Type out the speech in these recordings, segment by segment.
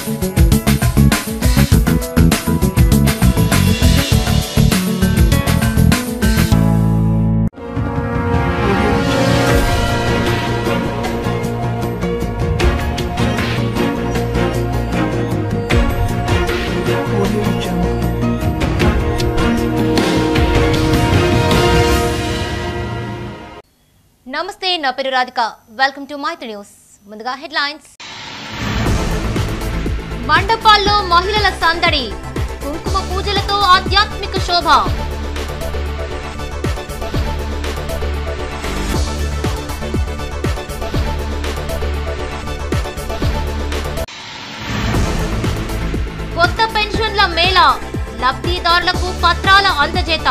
నమస్తే నా పేరు Radhika welcome to Maitri news ముందుగా హెడ్లైన్స్ మండపాల్లో మహిళల సందడి కుంకుమ పూజలతో ఆధ్యాత్మిక శోభ కొత్త పెన్షన్ల మేళా లబ్ధిదారులకు పత్రాల అందజేత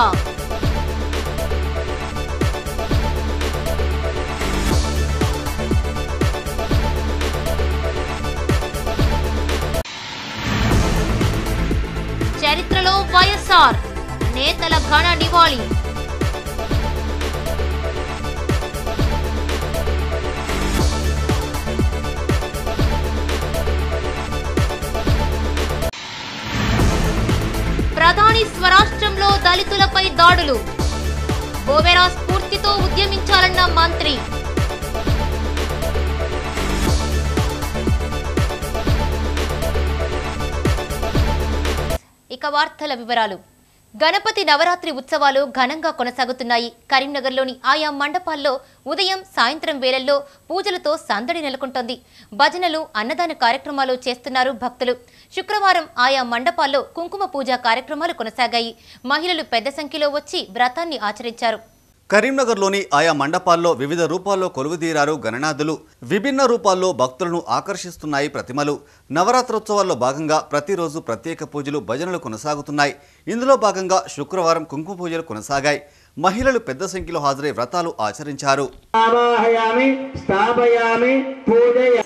చరిత్రలో వైఎస్ఆర్ నేతల ఘన నివాళి ప్రధాని స్వరాష్ట్రంలో దళితులపై దాడులు బోవెరా స్ఫూర్తితో ఉద్యమించాలన్న మంత్రి ఇక వార్తల వివరాలు గణపతి నవరాత్రి ఉత్సవాలు ఘనంగా కొనసాగుతున్నాయి కరీంనగర్లోని ఆయా మండపాల్లో ఉదయం సాయంత్రం వేళల్లో పూజలతో సందడి నెలకొంటోంది భజనలు అన్నదాన కార్యక్రమాలు చేస్తున్నారు భక్తులు శుక్రవారం ఆయా మండపాల్లో కుంకుమ పూజ కార్యక్రమాలు కొనసాగాయి మహిళలు పెద్ద సంఖ్యలో వచ్చి వ్రతాన్ని ఆచరించారు కరీంనగర్లోని ఆయా మండపాల్లో వివిధ రూపాల్లో కొలువుదీరారు గణనాథులు విభిన్న రూపాల్లో భక్తులను ఆకర్షిస్తున్నాయి ప్రతిమలు నవరాత్రోత్సవాల్లో భాగంగా ప్రతిరోజు ప్రత్యేక పూజలు భజనలు కొనసాగుతున్నాయి ఇందులో భాగంగా శుక్రవారం కుంకుమ పూజలు కొనసాగాయి మహిళలు పెద్ద సంఖ్యలో హాజరై వ్రతాలు ఆచరించారు ఆవాహయామి స్థాపయామి పూజయ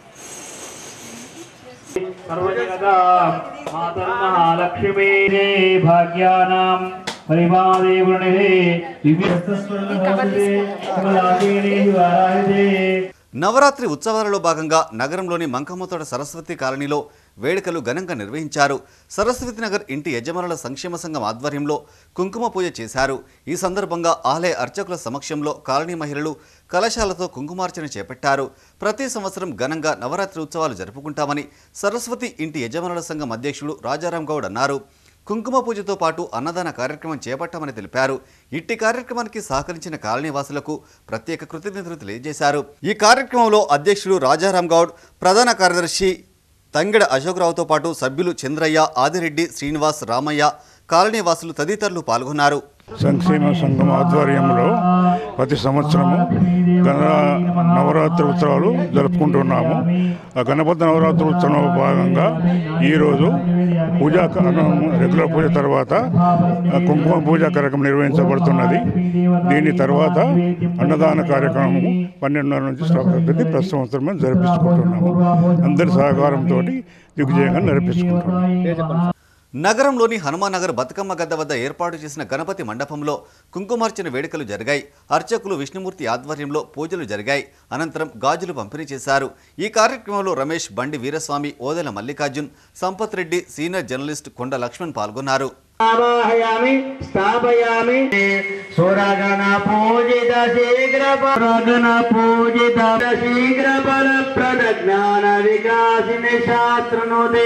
సర్వజగదా మాతర్మహాలక్ష్మీ రే భాగ్యానాం పరిమాదే వృణిరే దివ్యస్తస్వరణే కమలాదేవి వారాహిదే నవరాత్రి ఉత్సవాలలో భాగంగా నగరంలోని మంకమ్మతోట సరస్వతి కాలనీలో వేడుకలు ఘనంగా నిర్వహించారు సరస్వతి నగర్ ఇంటి యజమానుల సంక్షేమ సంఘం ఆధ్వర్యంలో కుంకుమ పూజ చేశారు ఈ సందర్భంగా ఆలయ అర్చకుల సమక్షంలో కాలనీ మహిళలు కలశాలతో కుంకుమార్చన చేపట్టారు ప్రతి సంవత్సరం ఘనంగా నవరాత్రి ఉత్సవాలు జరుపుకుంటామని సరస్వతి ఇంటి యజమానుల సంఘం అధ్యక్షుడు రాజారాం గౌడ్ అన్నారు కుంకుమ పూజతో పాటు అన్నదాన కార్యక్రమం చేపట్టామని తెలిపారు ఇట్టి కార్యక్రమానికి సహకరించిన కాలనీవాసులకు ప్రత్యేక కృతజ్ఞతలు తెలియజేశారు ఈ కార్యక్రమంలో అధ్యక్షుడు రాజారాం గౌడ్ ప్రధాన కార్యదర్శి తంగెడ అశోక్రావుతో పాటు సభ్యులు చంద్రయ్య ఆదిరెడ్డి శ్రీనివాస్ రామయ్య కాలనీవాసులు తదితరులు పాల్గొన్నారు సంక్షేమ సంఘం ఆధ్వర్యంలో ప్రతి సంవత్సరము గణ నవరాత్రి ఉత్సవాలు జరుపుకుంటున్నాము ఆ గణపతి నవరాత్రి ఉత్సవంలో భాగంగా ఈరోజు పూజా కార్యక్రమం రెగ్యులర్ పూజ తర్వాత ఆ, కుంకుమ పూజా కార్యక్రమం నిర్వహించబడుతున్నది దీని తర్వాత అన్నదాన కార్యక్రమం పన్నెండున్నర నుంచి స్టార్ట్ అవుతుంది ప్రతి సంవత్సరం మేము జరిపించుకుంటున్నాము అందరి సహకారంతో దిగ్విజయంగా నడిపించుకుంటున్నాము నగరంలోని హనుమానగర్ బతుకమ్మ గద్ద వద్ద ఏర్పాటు చేసిన గణపతి మండపంలో కుంకుమార్చన వేడుకలు జరిగాయి అర్చకులు విష్ణుమూర్తి ఆధ్వర్యంలో పూజలు జరిగాయి అనంతరం గాజులు పంపిణీ చేశారు ఈ కార్యక్రమంలో రమేష్ బండి వీరస్వామి ఓదెల మల్లికార్జున్ సంపత్ రెడ్డి సీనియర్ జర్నలిస్ట్ కొండ లక్ష్మణ్ పాల్గొన్నారు ఆవాహయామి స్థాపయామి సురగణ పూజిత శీఘ్ర సురగణ పూజిత శీఘ్ర ఫల ప్రద జ్ఞాన వికాసిని శాస్త్రనుదే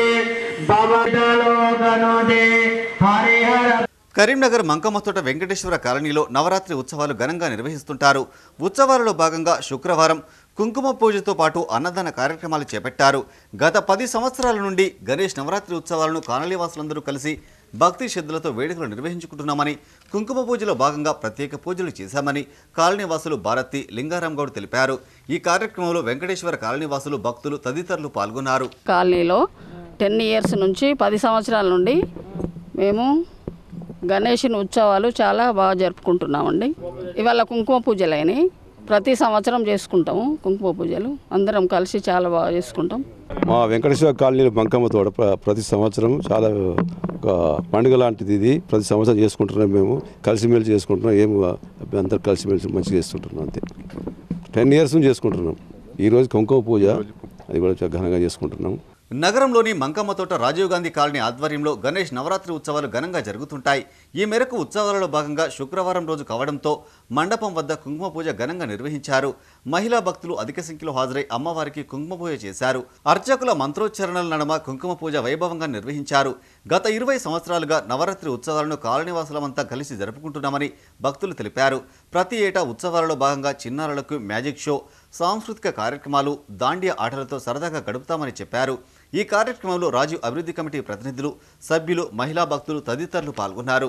భవలోకనుదే హరిహర కరీంనగర్ మంకమ్మతోట వెంకటేశ్వర కాలనీలో నవరాత్రి ఉత్సవాలు ఘనంగా నిర్వహిస్తుంటారు ఉత్సవాలలో భాగంగా శుక్రవారం కుంకుమ పూజతో పాటు అన్నదాన కార్యక్రమాలు చేపట్టారు గత పది సంవత్సరాల నుండి గణేష్ నవరాత్రి ఉత్సవాలను కాలనీవాసులందరూ కలిసి భక్తి శ్రద్ధలతో వేడుకలు నిర్వహించుకుంటున్నామని కుంకుమ పూజలో భాగంగా ప్రత్యేక పూజలు చేశామని కాలనీవాసులు భారతి లింగారాం గౌడ్ తెలిపారు ఈ కార్యక్రమంలో వెంకటేశ్వర కాలనీవాసులు భక్తులు తదితరులు పాల్గొన్నారు కాలనీలో టెన్ ఇయర్స్ నుంచి పది సంవత్సరాల నుండి మేము గణేషుని ఉత్సవాలు చాలా బాగా జరుపుకుంటున్నామండి ఇవాళ కుంకుమ పూజలు అయినాయి ప్రతి సంవత్సరం చేసుకుంటాము కుంకుమ పూజలు అందరం కలిసి చాలా బాగా చేసుకుంటాం మా వెంకటేశ్వర కాలనీలో బంకమ్మ తోట ప్ర- ప్రతి సంవత్సరం చాలా ఒక పండుగ లాంటిది ఇది ప్రతి సంవత్సరం చేసుకుంటున్నాం మేము కలిసిమెలిసి చేసుకుంటున్నాం ఏం అందరు కలిసిమెలిసి మంచిగా చేస్తుంటున్నాం అంతే టెన్ ఇయర్స్ నుంచి చేసుకుంటున్నాం ఈరోజు కుంకుమ పూజ అది కూడా చాలా ఘనంగా చేసుకుంటున్నాం నగరంలోని మంకమ్మతోట రాజీవ్ గాంధీ కాలనీ ఆధ్వర్యంలో గణేష్ నవరాత్రి ఉత్సవాలు ఘనంగా జరుగుతుంటాయి ఈ మేరకు ఉత్సవాలలో భాగంగా శుక్రవారం రోజు కావడంతో మండపం వద్ద కుంకుమ పూజ ఘనంగా నిర్వహించారు మహిళా భక్తులు అధిక సంఖ్యలో హాజరై అమ్మవారికి కుంకుమ పూజ చేశారు అర్చకుల మంత్రోచ్చరణల నడమ కుంకుమ పూజ వైభవంగా నిర్వహించారు గత ఇరవై సంవత్సరాలుగా నవరాత్రి ఉత్సవాలను కాలనీవాసులమంతా కలిసి జరుపుకుంటున్నామని భక్తులు తెలిపారు ప్రతి ఏటా ఉత్సవాలలో భాగంగా చిన్నారులకు మ్యాజిక్ షో సాంస్కృతిక కార్యక్రమాలు దాండియా ఆటలతో సరదాగా గడుపుతామని చెప్పారు ఈ కార్యక్రమంలో రాజు అభివృద్ధి కమిటీ ప్రతినిధులు సభ్యులు మహిళా భక్తులు తదితరులు పాల్గొన్నారు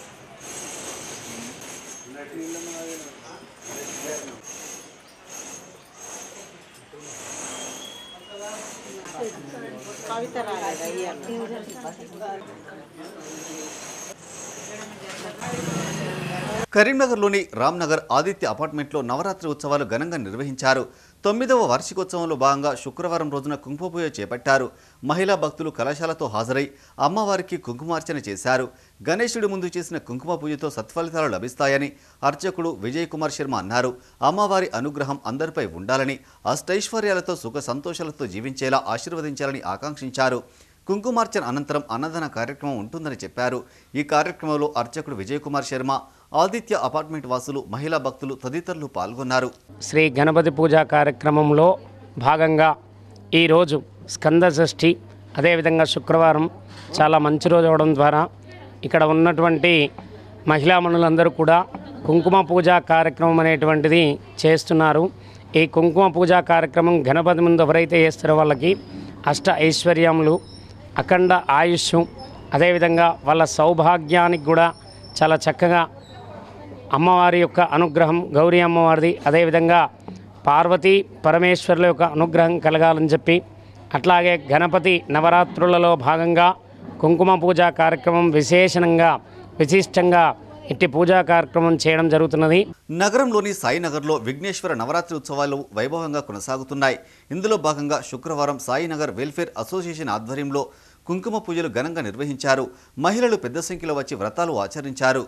కరీంనగర్లోని రామ్నగర్ ఆదిత్య అపార్ట్మెంట్లో నవరాత్రి ఉత్సవాలు ఘనంగా నిర్వహించారు తొమ్మిదవ వార్షికోత్సవంలో భాగంగా శుక్రవారం రోజున కుంకుమ పూజ చేపట్టారు మహిళా భక్తులు కళాశాలతో హాజరై అమ్మవారికి కుంకుమార్చన చేశారు గణేశుడి ముందు చేసిన కుంకుమ పూజతో సత్ఫలితాలు లభిస్తాయని అర్చకుడు విజయ్ కుమార్ శర్మ అన్నారు అమ్మవారి అనుగ్రహం అందరిపై ఉండాలని అష్టైశ్వర్యాలతో సుఖ సంతోషాలతో జీవించేలా ఆశీర్వదించాలని ఆకాంక్షించారు కుంకుమార్చన అనంతరం అన్నదాన కార్యక్రమం ఉంటుందని చెప్పారు ఈ కార్యక్రమంలో అర్చకుడు విజయ్ కుమార్ శర్మ ఆదిత్య అపార్ట్మెంట్ వాసులు మహిళా భక్తులు తదితరులు పాల్గొన్నారు శ్రీ గణపతి పూజా కార్యక్రమంలో భాగంగా ఈరోజు స్కంద షష్ఠి అదేవిధంగా శుక్రవారం చాలా మంచి రోజు అవడం ద్వారా ఇక్కడ ఉన్నటువంటి మహిళా మనులందరూ కూడా కుంకుమ పూజా కార్యక్రమం అనేటువంటిది చేస్తున్నారు ఈ కుంకుమ పూజా కార్యక్రమం గణపతి ముందు ఎవరైతే చేస్తారో వాళ్ళకి అష్ట ఐశ్వర్యములు అఖండ ఆయుష్ అదేవిధంగా వాళ్ళ సౌభాగ్యానికి కూడా చాలా చక్కగా అమ్మవారి యొక్క అనుగ్రహం గౌరీ అమ్మవారిది అదేవిధంగా పార్వతీ పరమేశ్వరుల యొక్క అనుగ్రహం కలగాలని చెప్పి అట్లాగే గణపతి నవరాత్రులలో భాగంగా కుంకుమ పూజా కార్యక్రమం విశేషణంగా విశిష్టంగా ఇట్టి పూజా కార్యక్రమం చేయడం జరుగుతున్నది నగరంలోని సాయినగర్లో విఘ్నేశ్వర నవరాత్రి ఉత్సవాలు వైభవంగా కొనసాగుతున్నాయి ఇందులో భాగంగా శుక్రవారం సాయినగర్ వెల్ఫేర్ అసోసియేషన్ ఆధ్వర్యంలో కుంకుమ పూజలు ఘనంగా నిర్వహించారు మహిళలు పెద్ద సంఖ్యలో వచ్చి వ్రతాలు ఆచరించారు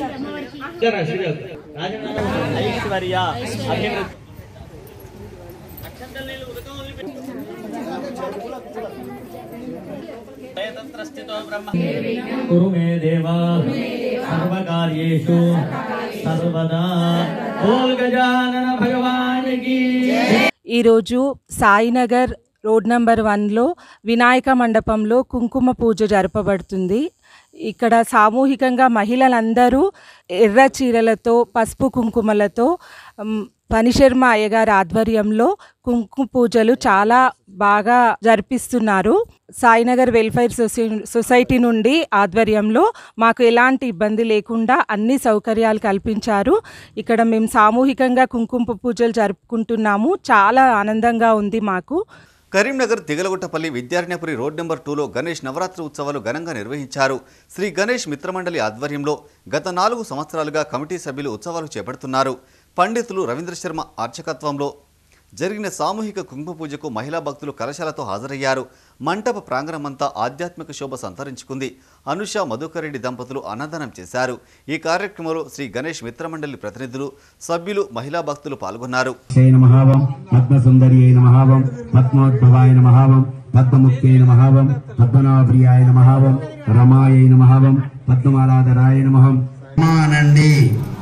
కురు మే దేవా సర్వకార్యేషు సర్వదా ఓల్ గజానన భగవానికి ఈరోజు సాయినగర్ రోడ్ నంబర్ వన్లో వినాయక మండపంలో కుంకుమ పూజ జరపబడుతుంది ఇక్కడ సామూహికంగా మహిళలందరూ ఎర్ర చీరలతో పసుపు కుంకుమలతో మ్, పనిశర్మ అయ్యగారి ఆధ్వర్యంలో కుంకుమ పూజలు చాలా బాగా జరిపిస్తున్నారు సాయినగర్ వెల్ఫేర్ సొసై సొసైటీ నుండి ఆధ్వర్యంలో మాకు ఎలాంటి ఇబ్బంది లేకుండా అన్ని సౌకర్యాలు కల్పించారు ఇక్కడ మేము సామూహికంగా కుంకుమ పూజలు జరుపుకుంటున్నాము చాలా ఆనందంగా ఉంది మాకు కరీంనగర్ తిగలగుట్టపల్లి విద్యారణ్యపురి రోడ్ నెంబర్ టూలో గణేష్ నవరాత్రి ఉత్సవాలు ఘనంగా నిర్వహించారు శ్రీ గణేష్ మిత్రమండలి ఆధ్వర్యంలో గత నాలుగు సంవత్సరాలుగా కమిటీ సభ్యులు ఉత్సవాలు చేపడుతున్నారు పండితులు రవీంద్ర శర్మ అర్చకత్వంలో జరిగిన సామూహిక కుంకుమ పూజకు మహిళా భక్తులు కలశాలతో హాజరయ్యారు మంటప ప్రాంగణమంతా ఆధ్యాత్మిక శోభ సంతరించుకుంది అనుష మధుకర్ రెడ్డి దంపతులు అన్నదానం చేశారు ఈ కార్యక్రమంలో శ్రీ గణేష్ మిత్రమండలి ప్రతినిధులు సభ్యులు మహిళా భక్తులు పాల్గొన్నారు నమహావం పద్మసుందర్యై నమహావం పద్మోద్భవాయ నమహావం పద్మముఖ్యై నమహావం పద్మనాభప్రియాయ నమహావం రమాయై నమహావం పద్మమాలాధరాయ నమహం మానండి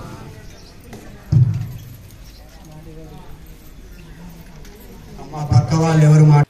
అమ్మ పక్క వాళ్ళు ఎవరు మాట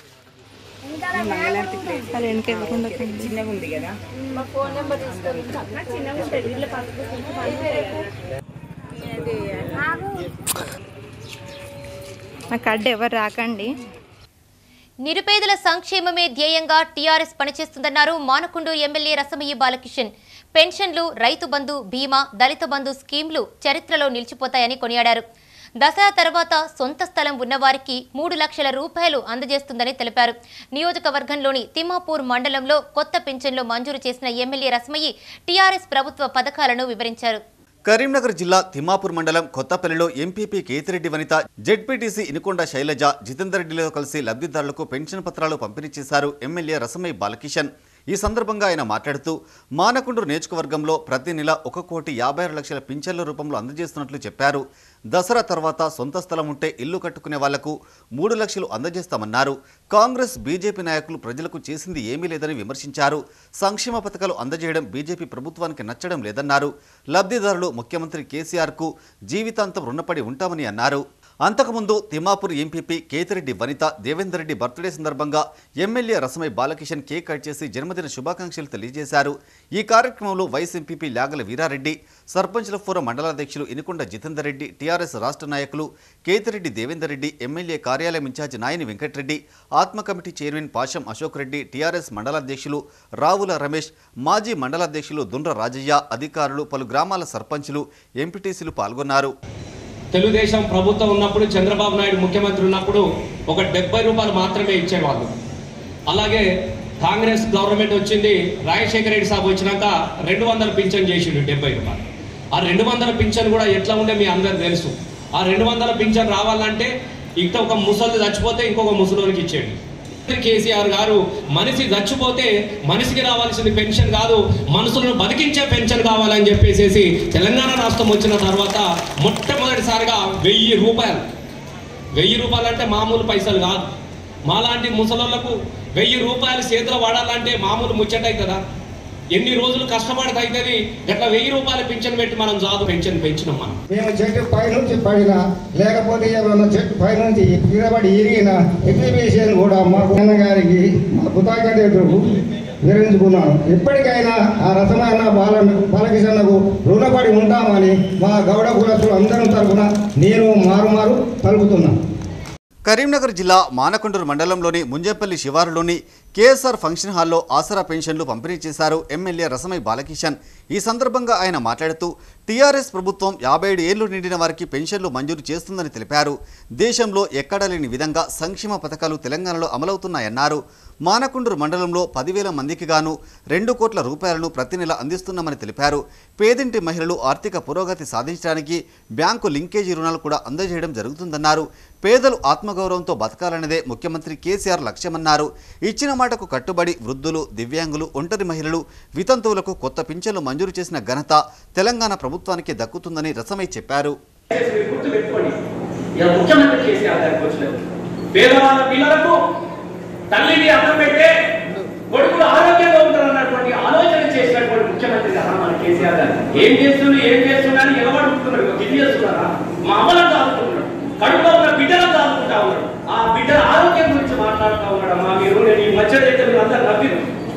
నా కడ్డ ఎవరు రాకండి నిరుపేదల సంక్షేమమే ధ్యేయంగా టీఆర్ఎస్ పనిచేస్తుందన్నారు మానకొండూరు ఎమ్మెల్యే రసమయ్యి బాలకిషన్ పెన్షన్లు రైతు బంధు బీమా దళిత బంధు స్కీమ్లు చరిత్రలో నిలిచిపోతాయని కొనియాడారు దసరా తర్వాత సొంత స్థలం ఉన్నవారికి మూడు లక్షల రూపాయలు అందజేస్తుందని తెలిపారు నియోజకవర్గంలోని తిమ్మాపూర్ మండలంలో కొత్త పింఛన్లు మంజూరు చేసిన ఎమ్మెల్యే రసమయ్యి టీఆర్ఎస్ ప్రభుత్వ పథకాలను వివరించారు కరీంనగర్ జిల్లా తిమ్మాపూర్ మండలం కొత్తపల్లిలో ఎంపీపీ కేతిరెడ్డి వనిత జెడ్పీటీసీ ఇనుకొండ శైలజ జితేందర్ రెడ్డిలతో కలిసి లబ్ధిదారులకు పెన్షన్ పత్రాలు పంపిణీ చేశారు ఎమ్మెల్యే రసమయ్య బాలకిషన్ ఈ సందర్భంగా ఆయన మాట్లాడుతూ మానకొండూరు నియోజకవర్గంలో ప్రతి నెల ఒక కోటి యాభై ఆరు లక్షల పింఛన్ల రూపంలో అందజేస్తున్నట్లు చెప్పారు దసరా తర్వాత సొంత స్థలం ఉంటే ఇల్లు కట్టుకునే వాళ్లకు మూడు లక్షలు అందజేస్తామన్నారు కాంగ్రెస్ బీజేపీ నాయకులు ప్రజలకు చేసింది ఏమీ లేదని విమర్శించారు సంక్షేమ పథకాలు అందజేయడం బీజేపీ ప్రభుత్వానికి నచ్చడం లేదన్నారు లబ్ధిదారులు ముఖ్యమంత్రి కేసీఆర్కు జీవితాంతం రుణపడి ఉంటామని అన్నారు అంతకుముందు తిమ్మాపూర్ ఎంపీపీ కేతిరెడ్డి వనిత దేవేందర్ రెడ్డి బర్త్డే సందర్భంగా MLA Rasamayi Balakishan cake cut చేసి జన్మదిన శుభాకాంక్షలు తెలియజేశారు ఈ కార్యక్రమంలో వైస్ ఎంపీపీ లాగల వీరారెడ్డి సర్పంచ్ల ఫోరం మండలాధ్యక్షులు ఇనుకొండ జితేందర్ రెడ్డి టీఆర్ఎస్ రాష్ట్ర నాయకులు కేతిరెడ్డి దేవేందర్ రెడ్డి ఎమ్మెల్యే కార్యాలయం ఇన్ఛార్జి నాయని వెంకటరెడ్డి ఆత్మ committee chairman Pasham Ashok Reddy TRS మండలాధ్యక్షులు రావుల రమేష్ మాజీ మండలాధ్యక్షులు దుండ్ర రాజయ్య అధికారులు పలు గ్రామాల సర్పంచులు ఎంపీటీసీలు పాల్గొన్నారు తెలుగుదేశం ప్రభుత్వం ఉన్నప్పుడు చంద్రబాబు నాయుడు ముఖ్యమంత్రి ఉన్నప్పుడు ఒక డెబ్బై రూపాయలు మాత్రమే ఇచ్చేవాళ్ళు అలాగే కాంగ్రెస్ గవర్నమెంట్ వచ్చింది రాజశేఖర రెడ్డి సాబ్ వచ్చినాక రెండు వందల పింఛన్ చేసిండు డెబ్బై రూపాయలు ఆ రెండు వందల పింఛన్ కూడా ఎట్లా ఉండే మీ అందరికి తెలుసు ఆ రెండు వందల పింఛన్ రావాలంటే ఇక ఒక ముసలి చచ్చిపోతే ఇంకొక ముసలోనికి ఇచ్చేయండి కేసీఆర్ గారు మనిషి చచ్చిపోతే మనిషికి రావాల్సింది పెన్షన్ కాదు మనుషులను బతికించే పెన్షన్ కావాలని చెప్పేసి తెలంగాణ రాష్ట్రం వచ్చిన తర్వాత మొట్టమొదటిసారిగా వెయ్యి రూపాయలు వెయ్యి రూపాయలు అంటే మామూలు పైసలు కాదు మాలాంటి ముసలోళ్లకు వెయ్యి రూపాయలు చేతిలో వాడాలంటే మామూలు ముచ్చటే కదా ఎన్ని రోజులు కష్టపడితే అవుతుంది గట్ల వెయ్యి రూపాయలు పెన్షన్ పెట్టి మనం జాదు పెన్షన్ పెంచినాం మనం మేము చెట్టు పైనుంచి పడినా లేకపోతే ఏమైనా చెట్టు పైనుంచి నిలబడి ఇరిగిన ఎగ్జిబిషన్ కూడా మా అన్న గారికి మా కృతజ్ఞతలు వివరించుకున్నాను ఎప్పటికైనా ఆ రసమైన బాల బాలకిషన్నకు రుణపడి ఉంటామని మా గౌడ కులస్తులు అందరం తరఫున నేను మారు మారు తలుపుతున్నాను కరీంనగర్ జిల్లా మానకొండూరు మండలంలోని ముంజేపల్లి శివారులోని కేఎస్ఆర్ ఫంక్షన్ హాల్లో ఆసరా పెన్షన్లు పంపిణీ చేశారు ఎమ్మెల్యే రసమై బాలకిషన్ ఈ సందర్భంగా ఆయన మాట్లాడుతూ టీఆర్ఎస్ ప్రభుత్వం యాభై ఏడు ఏళ్లు నిండిన వారికి పెన్షన్లు మంజూరు చేస్తుందని తెలిపారు దేశంలో ఎక్కడా లేని విధంగా సంక్షేమ పథకాలు తెలంగాణలో అమలవుతున్నాయన్నారు మానకొండూరు మండలంలో పదివేల మందికి గాను రెండు కోట్ల రూపాయలను ప్రతి నెల అందిస్తున్నామని తెలిపారు పేదింటి మహిళలు ఆర్థిక పురోగతి సాధించడానికి బ్యాంకు లింకేజీ రుణాలు కూడా అందజేయడం జరుగుతుందన్నారు పేదలు ఆత్మగౌరవంతో బతకాలన్నదే ముఖ్యమంత్రి కేసీఆర్ లక్ష్యమన్నారు ఇచ్చిన మాటకు కట్టుబడి వృద్ధులు దివ్యాంగులు ఒంటరి మహిళలు వితంతువులకు కొత్త పింఛన్లు మంజూరు చేసిన ఘనత తెలంగాణ ప్రభుత్వానికి దక్కుతుందని రసమై చెప్పారు గుర్తుపెట్టుకోండి ఇలా ముఖ్యమంత్రి కేసీఆర్ గారికి వచ్చినది పేదవాళ్ళ పిల్లలకు తల్లిని అన్నం పెట్టే కొడుకులు ఆరోగ్యంగా ఉంటారు అన్నటువంటి ఆలోచన చేసినటువంటి ముఖ్యమంత్రి కదా మన కేసీఆర్ గారు ఏం చేస్తున్నారు ఏం చేస్తున్నారు నిలబడుకుంటున్నాడు ఒక గిన్నె చేస్తున్నారా మా అమ్మలను దాచుకుంటున్నాడు కడుపులో ఉన్న బిడ్డలను దాచుకుంటా ఉన్నాడు ఆ బిడ్డల ఆరోగ్యం గురించి మాట్లాడుతూ ఉన్నాడు అమ్మా మీరు నేను ఈ మధ్య అయితే మీరు అందరు నవ్విరు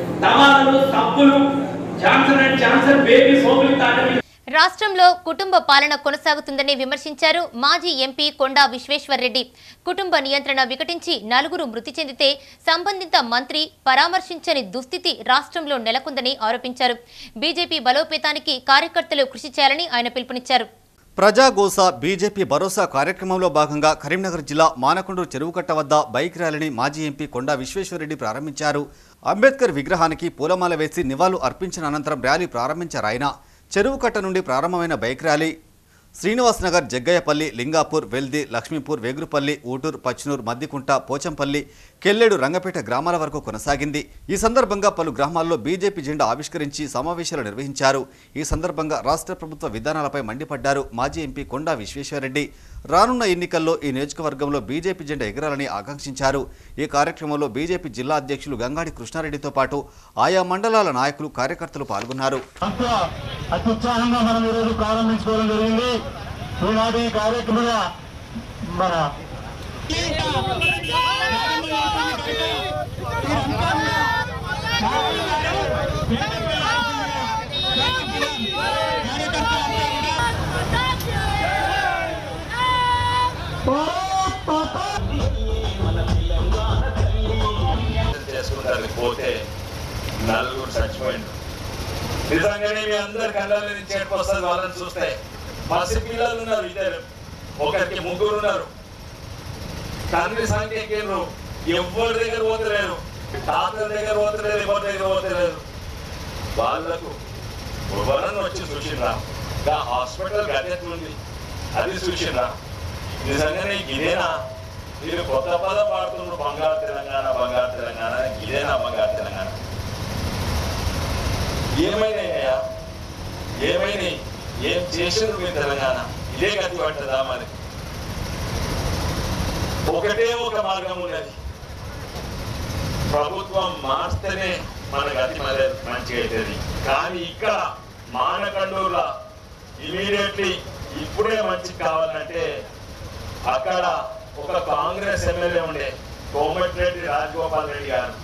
దవాలు సబ్బులు జాన్సన్ అండ్ జాన్సన్ బేబీ సోపులు తాటలు రాష్ట్రంలో కుటుంబ పాలన కొనసాగుతుందని విమర్శించారు మాజీ ఎంపీ కొండా విశ్వేశ్వర్రెడ్డి కుటుంబ నియంత్రణ వికటించి నలుగురు మృతి చెందితే సంబంధిత మంత్రి పరామర్శించని దుస్థితి రాష్ట్రంలో నెలకొందని ఆరోపించారు బీజేపీ బలోపేతానికి కార్యకర్తలు కృషి చేయాలని ఆయన పిలుపునిచ్చారు ప్రజాగోస బీజేపీ భరోసా కార్యక్రమంలో భాగంగా కరీంనగర్ జిల్లా మానకొండూరు చెరువుకట్ట వద్ద బైక్ ర్యాలీని మాజీ ఎంపీ కొండా విశ్వేశ్వరరెడ్డి ప్రారంభించారు అంబేద్కర్ విగ్రహానికి పూలమాల వేసి నివాళులు అర్పించిన అనంతరం ర్యాలీ ప్రారంభించారు ఆయన చెరువుకట్ట నుండి ప్రారంభమైన బైక్ ర్యాలీ శ్రీనివాస్ నగర్ జగ్గయ్యపల్లి లింగాపూర్ వెల్ది లక్ష్మీపూర్ వేగురుపల్లి ఊటూరు పచ్నూర్ మద్దికుంట పోచంపల్లి కెల్లెడు రంగపేట గ్రామాల వరకు కొనసాగింది ఈ సందర్భంగా పలు గ్రామాల్లో బీజేపీ జెండా ఆవిష్కరించి సమావేశాలు నిర్వహించారు ఈ సందర్భంగా రాష్ట్ర ప్రభుత్వ విధానాలపై మండిపడ్డారు మాజీ ఎంపీ కొండా విశ్వేశ్వరరెడ్డి రానున్న ఎన్నికల్లో ఈ నియోజకవర్గంలో బీజేపీ జెండా ఎగరాలని ఆకాంక్షించారు ఈ కార్యక్రమంలో బీజేపీ జిల్లా అధ్యక్షులు గంగాడి కృష్ణారెడ్డితో పాటు ఆయా మండలాల నాయకులు కార్యకర్తలు పాల్గొన్నారు అత్యుత్సాహంగా మనం ఈరోజు ప్రారంభించుకోవడం జరిగింది ఈనాటి ఈ కార్యక్రమంలో మన చేసుకుంటారు పోతే నలుగురు చచ్చిపోయింది నిజంగానే మీ అందరి కళ్ళలో నుంచి ఏడుపు వస్తుంది వాళ్ళని చూస్తే పసి పిల్లలు ఉన్నారు ఇద్దరు ఒకరికి ముగ్గురు ఉన్నారు తండ్రి సంఖ్య ఎక్కిండ్రు ఎవరి దగ్గర పోతలేరు తాతల దగ్గర పోతలేరు ఎవరి దగ్గర పోతలేరు వాళ్ళకు ఎవరన్నా వచ్చి చూసిండ్రా ఆ హాస్పిటల్ గద్దెత్తుంది అది చూసిండ్రా నిజంగానే ఇదేనా మీరు కొత్త పదం వాడుతున్నారు బంగారు తెలంగాణ బంగారు తెలంగాణ ఇదేనా బంగారు తెలంగాణ ఏమైనాయా ఏమైనాయి ఏం చేసారు మీ తెలంగాణ ఇదే గతి పట్టదా మరి ఒకటే ఒక మార్గం ఉన్నది ప్రభుత్వం మార్స్తేనే మన గతి మరి మంచిగా అవుతుంది కానీ ఇక్కడ మానకండూరులో ఇమీడియట్లీ ఇప్పుడే మంచి కావాలంటే అక్కడ ఒక కాంగ్రెస్ ఎమ్మెల్యే ఉండే కోమటిరెడ్డి రాజగోపాల్ రెడ్డి గారు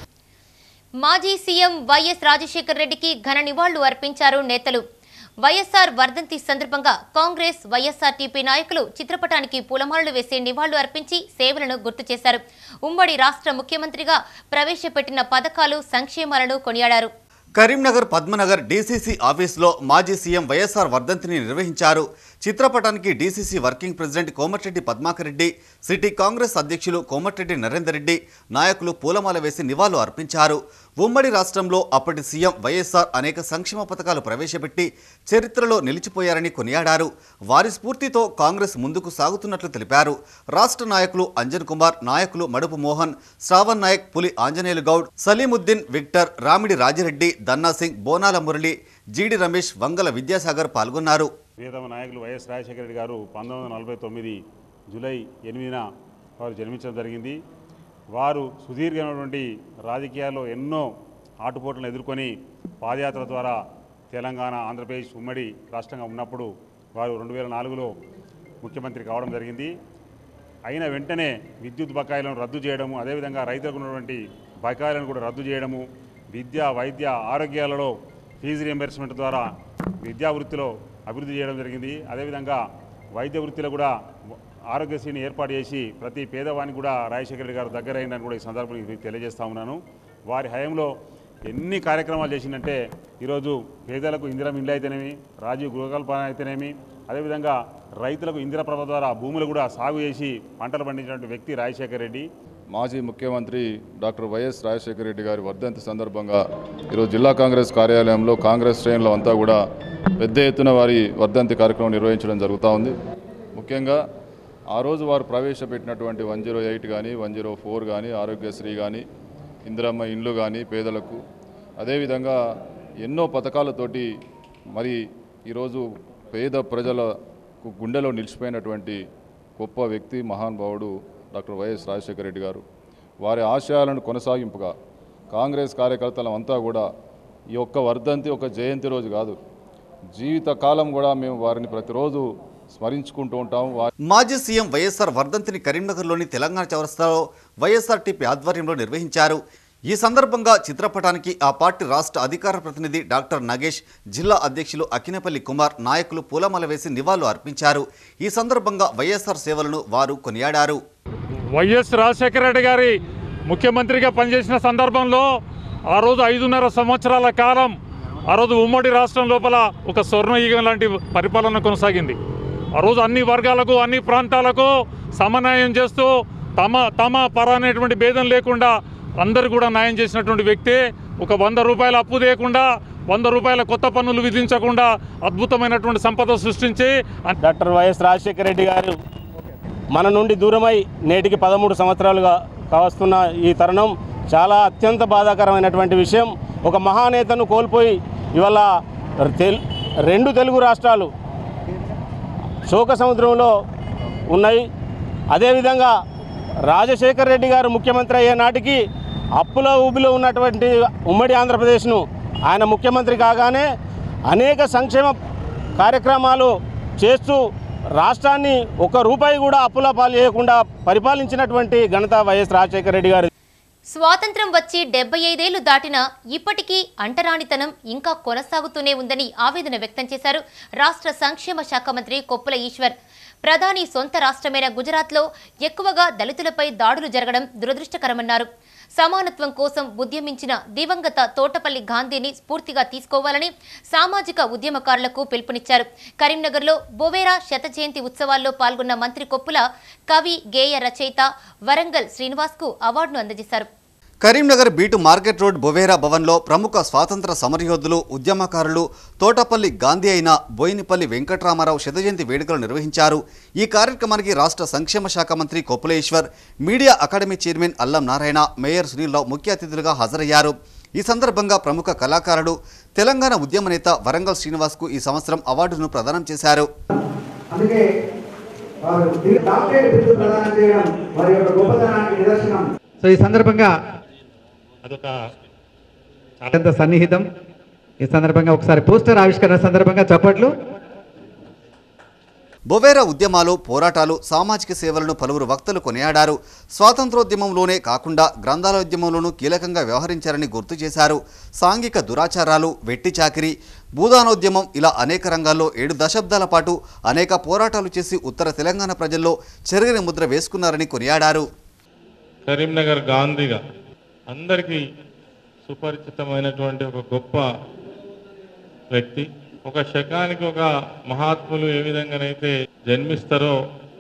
మాజీ సీఎం వైఎస్ రాజశేఖర్ రెడ్డికి ఘన నివాళులు అర్పించారు నేతలు వైఎస్ఆర్ వర్ధంతి సందర్భంగా కాంగ్రెస్ వైఎస్ఆర్టీపీ నాయకులు చిత్రపటానికి పూలమాలలు వేసి నివాళులు అర్పించి సేవలను గుర్తు చేశారు ఉమ్మడి రాష్ట్ర ముఖ్యమంత్రిగా ప్రవేశపెట్టిన పథకాలు సంక్షేమాలను కొనియాడారు కరీంనగర్ పద్మనగర్ డీసీసీ ఆఫీసులో మాజీ సీఎం వైఎస్ఆర్ వర్ధంతిని నిర్వహించారు చిత్రపటానికి DCC working president Komatireddy Padmakar Reddy city Congress అధ్యక్షులు కోమటిరెడ్డి నరేందర్ రెడ్డి నాయకులు పూలమాల వేసి నివాళులు అర్పించారు ఉమ్మడి రాష్ట్రంలో అప్పటి సీఎం వైఎస్ఆర్ అనేక సంక్షేమ పథకాలు ప్రవేశపెట్టి చరిత్రలో నిలిచిపోయారని కొనియాడారు వారి స్ఫూర్తితో కాంగ్రెస్ ముందుకు సాగుతున్నట్లు తెలిపారు రాష్ట్ర నాయకులు అంజన్ కుమార్ నాయకులు మడుపు మోహన్ శ్రావణ్ నాయక్ పులి ఆంజనేయులు గౌడ్ సలీముద్దీన్ విక్టర్ రామిడి రాజిరెడ్డి దన్నా సింగ్ బోనాల మురళి జీడి రమేష్ వంగల విద్యాసాగర్ పాల్గొన్నారు ప్రియతమ నాయకులు వైఎస్ రాజశేఖర రెడ్డి గారు పంతొమ్మిది వందల నలభై తొమ్మిది జూలై ఎనిమిదిన వారు జన్మించడం జరిగింది వారు సుదీర్ఘమైనటువంటి రాజకీయాల్లో ఎన్నో ఆటుపోట్లను ఎదుర్కొని పాదయాత్ర ద్వారా తెలంగాణ ఆంధ్రప్రదేశ్ ఉమ్మడి రాష్ట్రంగా ఉన్నప్పుడు వారు రెండు వేల నాలుగులో ముఖ్యమంత్రి కావడం జరిగింది అయిన వెంటనే విద్యుత్ బకాయిలను రద్దు చేయడము అదేవిధంగా రైతులకు ఉన్నటువంటి బకాయిలను కూడా రద్దు చేయడము విద్య వైద్య ఆరోగ్యాలలో ఫీజు రియంబర్స్మెంట్ ద్వారా విద్యా వృత్తిలో అభివృద్ధి చేయడం జరిగింది అదేవిధంగా వైద్య వృత్తిలో కూడా ఆరోగ్యశ్రీని ఏర్పాటు చేసి ప్రతి పేదవానికి కూడా రాజశేఖర రెడ్డి గారు దగ్గరైందని కూడా ఈ సందర్భంగా మీకు తెలియజేస్తా ఉన్నాను వారి హయాంలో ఎన్ని కార్యక్రమాలు చేసిందంటే ఈరోజు పేదలకు ఇందిరం ఇండ్లు అయితేనేమి రాజీవ్ గృహకల్పన అయితేనేమి అదేవిధంగా రైతులకు ఇందిరప్రభ ద్వారా భూములు కూడా సాగు చేసి పంటలు పండించినటువంటి వ్యక్తి రాజశేఖర రెడ్డి మాజీ ముఖ్యమంత్రి డాక్టర్ వైఎస్ రాజశేఖర రెడ్డి గారి వర్ధంతి సందర్భంగా ఈరోజు జిల్లా కాంగ్రెస్ కార్యాలయంలో కాంగ్రెస్ శ్రేణులు అంతా కూడా పెద్ద ఎత్తున వారి వర్ధంతి కార్యక్రమం నిర్వహించడం జరుగుతూ ఉంది ముఖ్యంగా ఆ రోజు వారు ప్రవేశపెట్టినటువంటి వన్ జీరో ఎయిట్ కానీ వన్ జీరో ఫోర్ కానీ ఆరోగ్యశ్రీ కానీ ఇందిరమ్మ ఇండ్లు కానీ పేదలకు అదేవిధంగా ఎన్నో పథకాలతోటి మరి ఈరోజు పేద ప్రజలకు గుండెలో నిలిచిపోయినటువంటి గొప్ప వ్యక్తి మహానుభావుడు డాక్టర్ వైఎస్ రాజశేఖర రెడ్డి గారు వారి ఆశయాలను కొనసాగింపుగా కాంగ్రెస్ కార్యకర్తలం అంతా కూడా ఈ ఒక్క వర్ధంతి ఒక జయంతి రోజు కాదు జీవితకాలం కూడా మేము వారిని ప్రతిరోజు స్మరించుకుంటూ ఉంటాం వారి మాజీ సీఎం వైఎస్ఆర్ వర్ధంతిని కరీంనగర్లోని తెలంగాణ చౌరస్తాలో వైఎస్ఆర్టీపీ ఆధ్వర్యంలో నిర్వహించారు ఈ సందర్భంగా చిత్రపటానికి ఆ పార్టీ రాష్ట్ర అధికార ప్రతినిధి డాక్టర్ నగేష్ జిల్లా అధ్యక్షులు అకినపల్లి కుమార్ నాయకులు పూలమాల వేసి నివాళులు అర్పించారు ఈ సందర్భంగా వైఎస్ఆర్ సేవలను వారు కొనియాడారు వైఎస్ రాజశేఖర రెడ్డి గారి ముఖ్యమంత్రిగా పనిచేసిన సందర్భంలో ఆ రోజు ఐదున్నర సంవత్సరాల కాలం ఆ రోజు ఉమ్మడి రాష్ట్రం లోపల ఒక స్వర్ణయుగం లాంటి పరిపాలన కొనసాగింది ఆ రోజు అన్ని వర్గాలకు అన్ని ప్రాంతాలకు సమన్వయం చేస్తూ తమ తమ పర అనేటువంటి భేదం లేకుండా అందరు కూడా న్యాయం చేసినటువంటి వ్యక్తి ఒక వంద రూపాయల అప్పు లేకుండా వంద రూపాయల కొత్త పన్నులు విధించకుండా అద్భుతమైనటువంటి సంపద సృష్టించి డాక్టర్ వైఎస్ రాజశేఖర రెడ్డి గారు మన నుండి దూరమై నేటికి పదమూడు సంవత్సరాలుగా కావస్తున్న ఈ తరుణం చాలా అత్యంత బాధాకరమైనటువంటి విషయం ఒక మహానేతను కోల్పోయి ఇవాళ తెల్ రెండు తెలుగు రాష్ట్రాలు శోక సముద్రంలో ఉన్నాయి అదేవిధంగా రాజశేఖర రెడ్డి గారు ముఖ్యమంత్రి అయ్యే నాటికి అప్పుల ఊబిలో ఉన్నటువంటి ఉమ్మడి ఆంధ్రప్రదేశ్ను ఆయన ముఖ్యమంత్రి కాగానే అనేక సంక్షేమ కార్యక్రమాలు చేస్తూ రాష్ట్రాన్ని ఒక రూపాయి కూడా అప్పుల పాలు చేయకుండా పరిపాలించినటువంటి ఘనత వైఎస్ రాజశేఖర రెడ్డి గారు స్వాతంత్రం వచ్చి డెబ్బై ఐదేళ్లు దాటినా ఇప్పటికీ అంటరానితనం ఇంకా కొనసాగుతూనే ఉందని ఆవేదన వ్యక్తం చేశారు రాష్ట్ర సంక్షేమ శాఖ మంత్రి కొప్పుల ఈశ్వర్ ప్రధాని సొంత రాష్ట్రమైన గుజరాత్లో ఎక్కువగా దళితులపై దాడులు జరగడం దురదృష్టకరమన్నారు సమానత్వం కోసం ఉద్యమించిన దివంగత తోటపల్లి గాంధీని స్ఫూర్తిగా తీసుకోవాలని సామాజిక ఉద్యమకారులకు పిలుపునిచ్చారు కరీంనగర్లో బొవేరా శత జయంతి ఉత్సవాల్లో పాల్గొన్న మంత్రి కొప్పుల కవి గేయ రచయిత వరంగల్ శ్రీనివాస్కు అవార్డును అందజేశారు కరీంనగర్ బీటు మార్కెట్ రోడ్ బొవేరా భవన్లో ప్రముఖ స్వాతంత్ర సమరయోధులు ఉద్యమకారులు తోటపల్లి గాంధీ అయిన బోయినపల్లి వెంకట్రామారావు శతజయంతి వేడుకలు నిర్వహించారు ఈ కార్యక్రమానికి రాష్ట్ర సంక్షేమ శాఖ మంత్రి కొప్పులేశ్వర్ మీడియా అకాడమీ చైర్మన్ అల్లం నారాయణ మేయర్ సునీల్రావు ముఖ్య అతిథులుగా హాజరయ్యారు ఈ సందర్భంగా ప్రముఖ కళాకారుడు తెలంగాణ ఉద్యమ నేత వరంగల్ శ్రీనివాస్కు ఈ సంవత్సరం అవార్డును ప్రదానం చేశారు అందుకే వారు డాక్టరేట్ బిరుదు ప్రదానం చేయడం వారి యొక్క గొప్పతనానికి నిదర్శనం సో ఈ సందర్భంగా అదొక అత్యంత సన్నిహితం ఈ సందర్భంగా ఒకసారి పోస్టర్ ఆవిష్కరణ సందర్భంగా చప్పట్లు బొవేరా ఉద్యమాలు పోరాటాలు సామాజిక సేవలను పలువురు వక్తలు కొనియాడారు స్వాతంత్రోద్యమంలోనే కాకుండా గ్రంథాలోద్యమంలోనూ కీలకంగా వ్యవహరించారని గుర్తు చేశారు సాంఘిక దురాచారాలు వెట్టి చాకిరి భూదానోద్యమం ఇలా అనేక రంగాల్లో ఏడు దశాబ్దాల పాటు అనేక పోరాటాలు చేసి ఉత్తర తెలంగాణ ప్రజల్లో చెరగని ముద్ర వేసుకున్నారని కొనియాడారు కరీంనగర్ గాంధీగా అందరికీ సుపరిచితమైనటువంటి ఒక గొప్ప వ్యక్తి ఒక శకానికి ఒక మహాత్ములు ఏ విధంగానైతే జన్మిస్తారో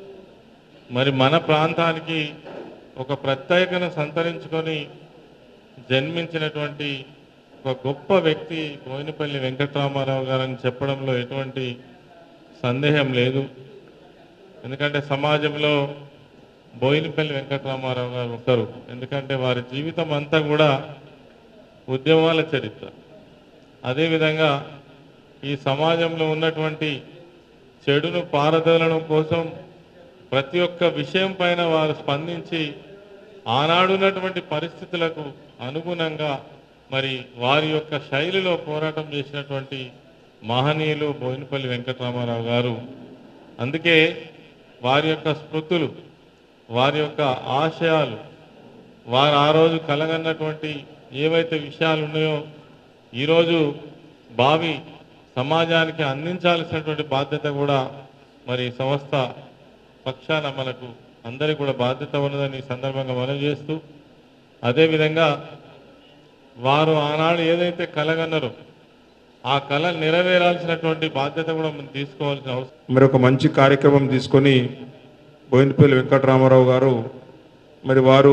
మరి మన ప్రాంతానికి ఒక ప్రత్యేకను సంతరించుకొని జన్మించినటువంటి ఒక గొప్ప వ్యక్తి బోయినపల్లి వెంకటరామారావు గారని చెప్పడంలో ఎటువంటి సందేహం లేదు ఎందుకంటే సమాజంలో బోయినపల్లి వెంకటరామారావు గారు ఒకరు ఎందుకంటే వారి జీవితం అంతా కూడా ఉద్యమాల చరిత్ర అదేవిధంగా ఈ సమాజంలో ఉన్నటువంటి చెడును పారదోలడం కోసం ప్రతి ఒక్క విషయం పైన వారు స్పందించి ఆనాడున్నటువంటి పరిస్థితులకు అనుగుణంగా మరి వారి యొక్క శైలిలో పోరాటం చేసినటువంటి మహనీయులు బోయినపల్లి వెంకటరామారావు గారు అందుకే వారి యొక్క స్మృతులు వారి యొక్క ఆశయాలు వారు ఆ రోజు కలగన్నటువంటి ఏవైతే విషయాలు ఉన్నాయో ఈరోజు భావి సమాజానికి అందించాల్సినటువంటి బాధ్యత కూడా మరి సంస్థ పక్షాన మనకు అందరికీ కూడా బాధ్యత ఉన్నదని ఈ సందర్భంగా మనవి చేస్తూ అదేవిధంగా వారు ఆనాడు ఏదైతే కలగన్నారో ఆ కళ నెరవేరాల్సినటువంటి బాధ్యత కూడా మనం తీసుకోవాల్సిన అవసరం మరి ఒక మంచి కార్యక్రమం తీసుకొని బోయినపల్లి వెంకటరామారావు గారు మరి వారు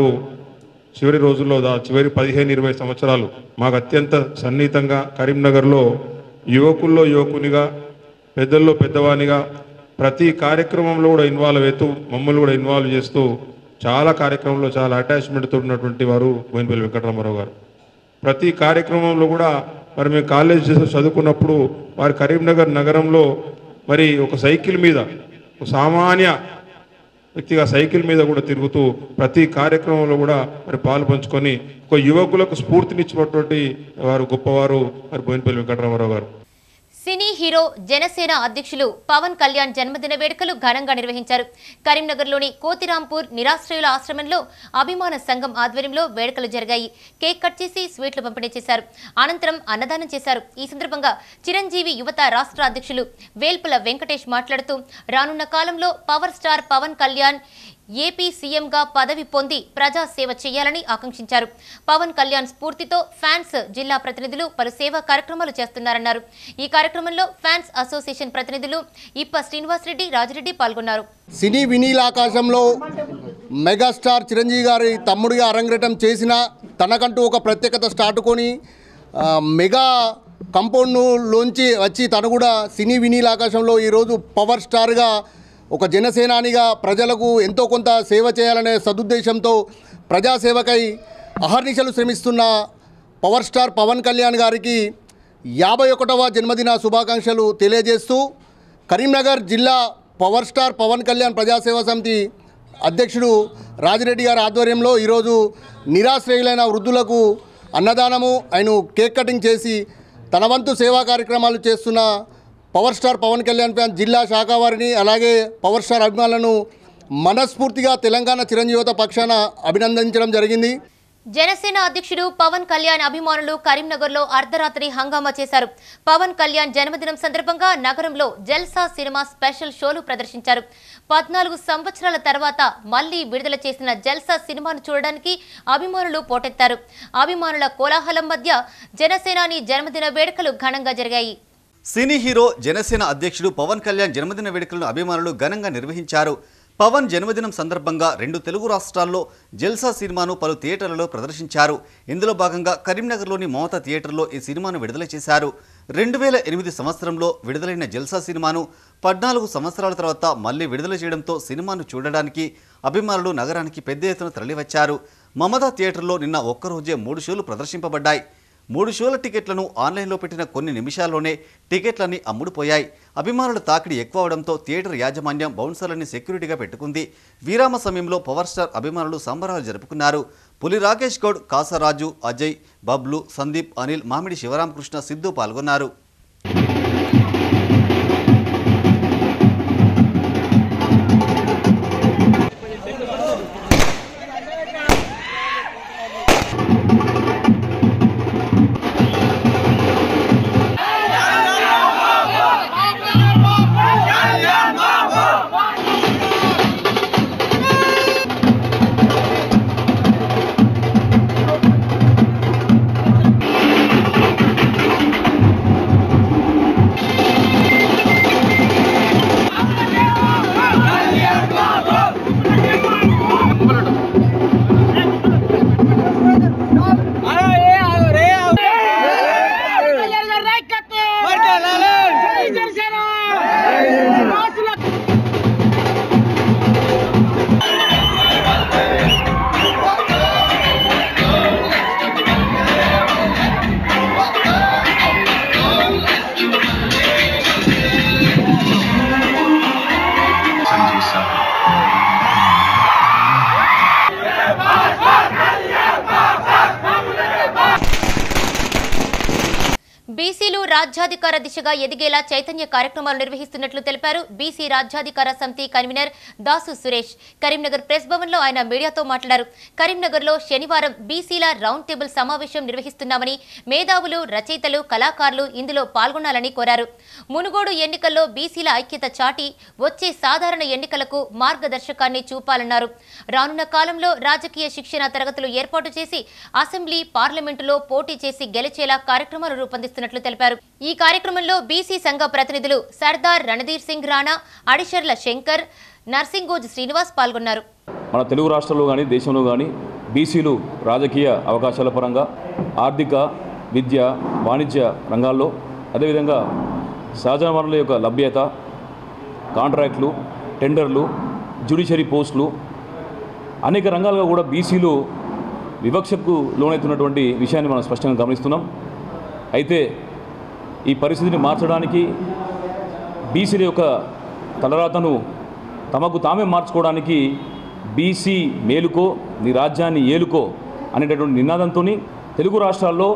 చివరి రోజుల్లో దా చివరి పదిహేను ఇరవై సంవత్సరాలు మాకు అత్యంత సన్నిహితంగా కరీంనగర్లో యువకుల్లో యువకునిగా పెద్దల్లో పెద్దవానిగా ప్రతి కార్యక్రమంలో కూడా ఇన్వాల్వ్ అవుతూ మమ్మల్ని కూడా ఇన్వాల్వ్ చేస్తూ చాలా కార్యక్రమంలో చాలా అటాచ్మెంట్తో ఉన్నటువంటి వారు బోయినపల్లి వెంకటరామారావు గారు ప్రతి కార్యక్రమంలో కూడా మరి మేము కాలేజ్ చదువుకున్నప్పుడు వారి కరీంనగర్ నగరంలో మరి ఒక సైకిల్ మీద ఒక సామాన్య వ్యక్తిగా సైకిల్ మీద కూడా తిరుగుతూ ప్రతి కార్యక్రమంలో కూడా మరి పాలు పంచుకొని ఒక యువకులకు స్ఫూర్తినిచ్చినటువంటి వారు గొప్పవారు మరి బోయినపల్లి వెంకటరామారావు గారు సినీ హీరో జనసేన అధ్యక్షులు పవన్ కళ్యాణ్ జన్మదిన వేడుకలు ఘనంగా నిర్వహించారు కరీంనగర్లోని కోతిరాంపూర్ నిరాశ్రయుల ఆశ్రమంలో అభిమాన సంఘం ఆధ్వర్యంలో వేడుకలు జరిగాయి కేక్ కట్ చేసి స్వీట్లు పంపిణీ చేశారు అనంతరం అన్నదానం చేశారు ఈ సందర్భంగా చిరంజీవి యువత రాష్ట్ర అధ్యక్షులు వేల్పుల వెంకటేష్ మాట్లాడుతూ రానున్న కాలంలో power star Pawan Kalyan AP సీఎంగా పదవి పొంది ప్రజా సేవ చేయాలని ఆకాంక్షించారు పవన్ కళ్యాణ్ స్ఫూర్తితో ఫ్యాన్స్ జిల్లా ప్రతినిధులు పలు సేవా కార్యక్రమాలు చేస్తున్నారన్నారు ఈ కార్యక్రమంలో ఫ్యాన్స్ అసోసియేషన్ ప్రతినిధులు ఇప్ప శ్రీనివాసరెడ్డి రాజిరెడ్డి పాల్గొన్నారు సినీ వినీలాకాశంలో మెగాస్టార్ చిరంజీవి గారి తమ్ముడిగా అరంగేటం చేసిన తనకంటూ ఒక ప్రత్యేకత స్టార్టుకొని ఆ, మెగా కంపౌండ్లోంచి వచ్చి తను కూడా సినీ వినీలాకాశంలో ఈరోజు పవర్ స్టార్గా ఒక జనసేనానిగా ప్రజలకు ఎంతో కొంత సేవ చేయాలనే సదుద్దేశంతో ప్రజాసేవకై అహర్నిశలు శ్రమిస్తున్న పవర్ స్టార్ పవన్ కళ్యాణ్ గారికి యాభై ఒకటవ జన్మదిన శుభాకాంక్షలు తెలియజేస్తూ కరీంనగర్ జిల్లా పవర్ స్టార్ పవన్ కళ్యాణ్ ప్రజాసేవా సమితి అధ్యక్షుడు రాజిరెడ్డి గారి ఆధ్వర్యంలో ఈరోజు నిరాశ్రయులైన వృద్ధులకు అన్నదానము ఆయన కేక్ కటింగ్ చేసి తన వంతు సేవా కార్యక్రమాలు చేస్తున్న power star Pawan Kalyan fan జిల్లా శాఖ వారిని అలాగే పవర్ స్టార్ అభిమానులను మనస్ఫూర్తిగా తెలంగాణ చిరంజీవిత పక్షాన అభినందించడం జరిగింది జనసేన అధ్యక్షుడు పవన్ కళ్యాణ్ అభిమానులు కరీంనగర్లో అర్ధరాత్రి హంగామా చేశారు పవన్ కళ్యాణ్ జన్మదినం సందర్భంగా నగరంలో జల్సా సినిమా స్పెషల్ షోలు ప్రదర్శించారు పద్నాలుగు సంవత్సరాల తర్వాత మళ్లీ విడుదల చేసిన జల్సా సినిమాను చూడడానికి అభిమానులు పోటెత్తారు అభిమానుల కోలాహలం మధ్య జనసేనాని జన్మదిన వేడుకలు ఘనంగా జరిగాయి సినీ హీరో జనసేన అధ్యక్షుడు పవన్ కళ్యాణ్ జన్మదిన వేడుకలను అభిమానులు ఘనంగా నిర్వహించారు పవన్ జన్మదినం సందర్భంగా రెండు తెలుగు రాష్ట్రాల్లో జల్సా సినిమాను పలు థియేటర్లలో ప్రదర్శించారు ఇందులో భాగంగా కరీంనగర్లోని మమతా థియేటర్లో ఈ సినిమాను విడుదల చేశారు రెండు వేల ఎనిమిది సంవత్సరంలో విడుదలైన జల్సా సినిమాను పద్నాలుగు సంవత్సరాల తర్వాత మళ్లీ విడుదల చేయడంతో సినిమాను చూడడానికి అభిమానులు నగరానికి పెద్ద ఎత్తున తరలివచ్చారు మమతా థియేటర్లో నిన్న ఒక్కరోజే మూడు షోలు ప్రదర్శింపబడ్డాయి మూడు షోల టికెట్లను ఆన్లైన్లో పెట్టిన కొన్ని నిమిషాల్లోనే టికెట్లన్నీ అమ్ముడుపోయాయి అభిమానుల తాకిడి ఎక్కువ అవడంతో థియేటర్ యాజమాన్యం బౌన్సర్లని సెక్యూరిటీగా పెట్టుకుంది విరామ సమయంలో పవర్ స్టార్ అభిమానులు సంబరాలు జరుపుకున్నారు పులి రాకేష్ గౌడ్ కాసరాజు అజయ్ బబ్లు సందీప్ అనిల్ మామిడి శివరామకృష్ణ సిద్ధు పాల్గొన్నారు బీసీలు రాజ్యాధికార దిశగా ఎదిగేలా చైతన్య కార్యక్రమాలు నిర్వహిస్తున్నట్లు తెలిపారు బీసీ రాజ్యాధికార సమితి కన్వీనర్ దాసు సురేష్ కరీంనగర్ ప్రెస్ భవన్ లో ఆయన మీడియాతో మాట్లాడారు కరీంనగర్ లో శనివారం బీసీల రౌండ్ టేబుల్ సమావేశం నిర్వహిస్తున్నామని మేధావులు రచయితలు కళాకారులు ఇందులో పాల్గొనాలని కోరారు మునుగోడు ఎన్నికల్లో బీసీల ఐక్యత చాటి వచ్చే సాధారణ ఎన్నికలకు మార్గదర్శకాన్ని చూపాలన్నారు రానున్న కాలంలో రాజకీయ శిక్షణ తరగతులు ఏర్పాటు చేసి అసెంబ్లీ పార్లమెంటులో పోటీ చేసి గెలిచేలా కార్యక్రమాలు రూపొందిస్తున్నట్లు తెలిపారు ఈ కార్యక్రమంలో బీసీ సంఘ ప్రతినిధులు సర్దార్ రణధీర్ సింగ్ రాణా అడిషర్ల శంకర్ నర్సింగోజ్ శ్రీనివాస్ పాల్గొన్నారు మన తెలుగు రాష్ట్రాల్లో కానీ దేశంలో కానీ బీసీలు రాజకీయ అవకాశాల పరంగా ఆర్థిక విద్య వాణిజ్య రంగాల్లో అదేవిధంగా సహజ వనరుల యొక్క లభ్యత కాంట్రాక్ట్లు టెండర్లు జ్యుడిషరీ పోస్టులు అనేక రంగాలుగా కూడా బీసీలు వివక్షకు లోనవుతున్నటువంటి విషయాన్ని మనం స్పష్టంగా గమనిస్తున్నాం అయితే ఈ పరిస్థితిని మార్చడానికి బీసీల యొక్క తలరాతను తమకు తామే మార్చుకోవడానికి బీసీ మేలుకో నీ రాజ్యాన్ని ఏలుకో అనేటటువంటి నినాదంతో తెలుగు రాష్ట్రాల్లో